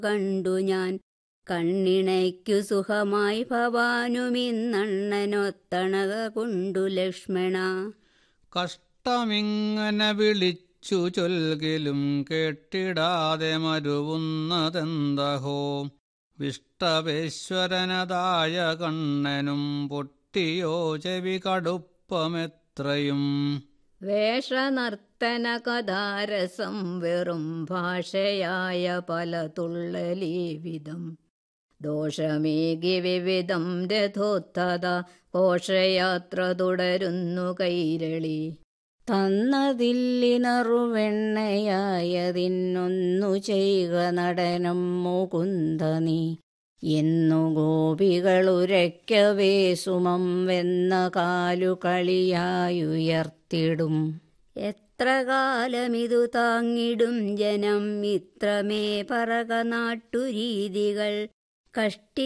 കണ്ടു ഞാൻ കണ്ണിണയ്ക്കു സുഖമായി ഭവാനുമിന്നണ്ണനൊത്തണക കൊണ്ടു ലക്ഷ്മണ കഷ്ടമിങ്ങനെ വിളിച്ചു ചൊൽകിലും കേട്ടിടാതെ മരുവുന്നതെന്തഹോ വിഷ്ടവേശ്വരനതായ കണ്ണനും പൊട്ടിയോ ചെവി കടുപ്പമെത്രയും വേഷനർത്തന കഥാരസം വെറും ഭാഷയായ പല തുള്ളലീവിധം ദോഷമേകി വിവിധം രഥോത്തത ഘോഷയാത്ര തുടരുന്നു കൈരളി തന്നതില്ലിനറുവെണ്ണയായതിന്നൊന്നു ചെയ്യുക നടനം മുകുന്ദ നീ എന്നു ഗോപികളുരയ്ക്കവേ സുമം വെന്ന കാലു കളിയായുയർത്തിടും എത്ര കാലമിതു താങ്ങിടും ജനം ഇത്രമേ പറക നാട്ടുരീതികൾ കഷ്ടി